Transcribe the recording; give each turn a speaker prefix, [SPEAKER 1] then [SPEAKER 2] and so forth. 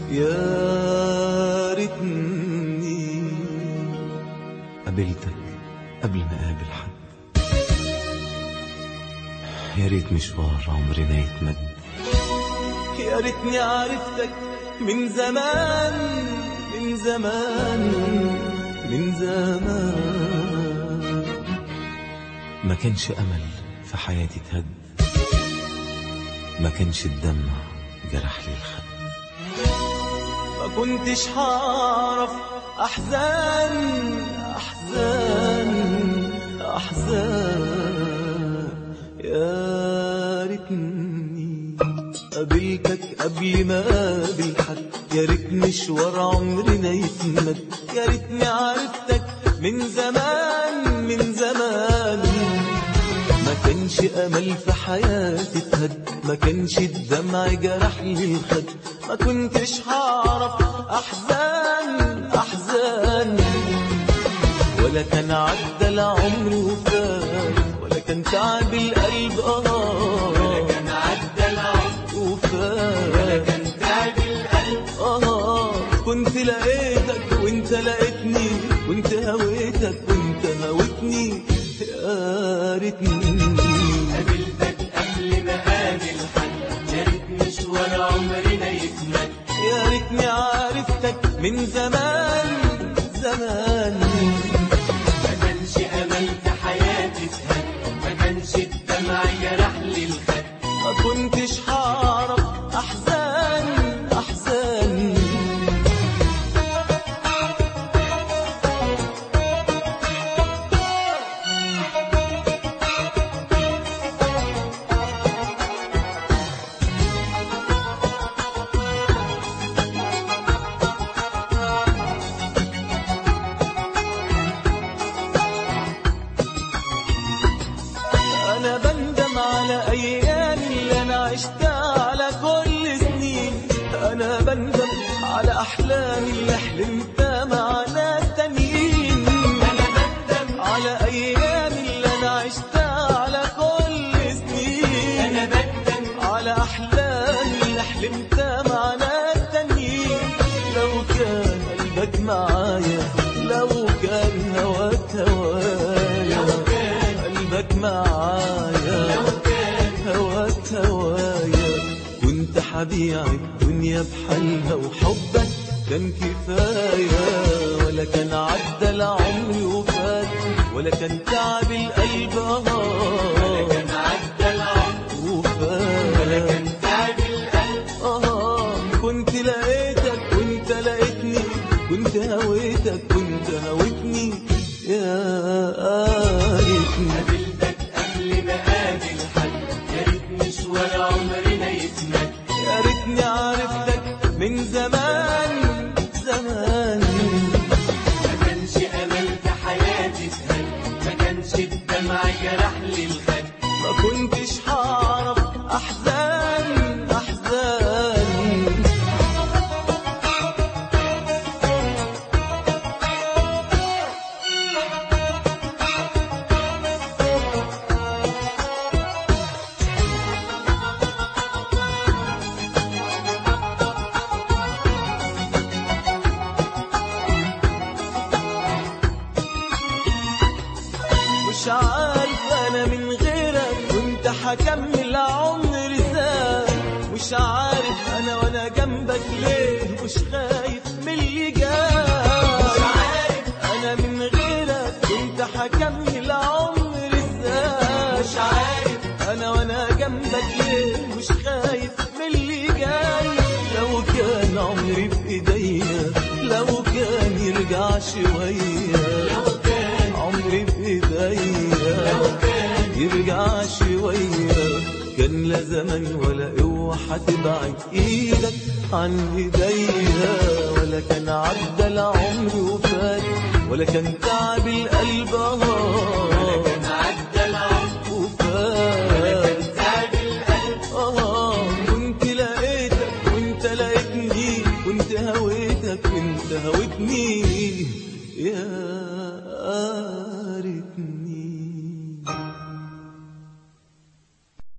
[SPEAKER 1] يا ريتني قابلتك قبل ما اقابل حد يا ريت مشوار عمرنا يتمد يا ريتني عرفتك من زمان من زمان من زمان ما كانش امل في حياتي تهد ما كانش الدمع جرح لي الخد ما كنتش هعرف احزان احزان احزان يا ريتني قابلتك قبل ما اقابل حد يا ريت مشوار عمرنا يتمد يا ريتني عرفتك من زمان من زمان ما كانش امل في حياتي تهد ما كانش الدمع جرح لي الخد ما كنتش هعرف احزان احزان ولا كان عدى العمر وفات ولا كان تعب القلب اه
[SPEAKER 2] ولا كان عدى العمر
[SPEAKER 1] وفات
[SPEAKER 2] ولا كان تعب القلب
[SPEAKER 1] آه كنت لقيتك وانت لقيتني كنت هويتك وانت هويتني يا ريتني
[SPEAKER 2] قابلتك قبل ما قابل حد يا ريت مشوار عمرنا يكمل
[SPEAKER 1] يا ريتني عرفتك من زمان زمان
[SPEAKER 2] ما كانش امل في حياتي تهد ما كانش الدمع جرح لي الخد
[SPEAKER 1] ما كنتش هعرف احزان احزان انا بندم على ايام اللي انا عشتها على كل سنين انا بندم على احلامي اللي حلمتها مع ناس تانيين
[SPEAKER 2] انا بندم
[SPEAKER 1] على ايام اللي انا عشتها على كل سنين
[SPEAKER 2] انا بندم
[SPEAKER 1] على احلامي اللي حلمتها مع ناس تانيين لو كان قلبك معايا لو كان هواك هوايا
[SPEAKER 2] لو كان
[SPEAKER 1] قلبك معايا
[SPEAKER 2] لو كان
[SPEAKER 1] هواك هوايا كنت حبيع الدنيا بحالها وحبك كان كفاية ولا كان عدى العمر وفات ولا كان تعب القلب
[SPEAKER 2] ولا
[SPEAKER 1] آه
[SPEAKER 2] كان عدى العمر ولا
[SPEAKER 1] وفات
[SPEAKER 2] كان تعب القلب
[SPEAKER 1] آه كنت لقيتك وانت لقيتني كنت هويتك كنت هويتني يا ريتني
[SPEAKER 2] قابلتك قبل ما قابل حد يا ريت مشوار عمرنا يكمل
[SPEAKER 1] يا ريتني عرفتك من زمان زمان
[SPEAKER 2] ما كانش امل في حياتي تهد ما كانش الدمع جرح لي الخد
[SPEAKER 1] ما كنتش هعرف احزان احزان مش عارف انا من غيرك كنت هكمل عمري ازاي مش عارف انا وانا جنبك ليه مش خايف من اللي جاي
[SPEAKER 2] مش عارف
[SPEAKER 1] انا من غيرك كنت هكمل عمري ازاي
[SPEAKER 2] مش عارف
[SPEAKER 1] انا وانا جنبك ليه مش خايف من اللي جاي لو كان عمري بايديا لو كان يرجع شويه
[SPEAKER 2] لو كان
[SPEAKER 1] عمري بايديا
[SPEAKER 2] لو كان
[SPEAKER 1] يرجع شويه كان لا زمن ولا قوة هتبعد ايدك عن ايديا ولا كان عدى العمر وفات ولا كان تعب القلب آه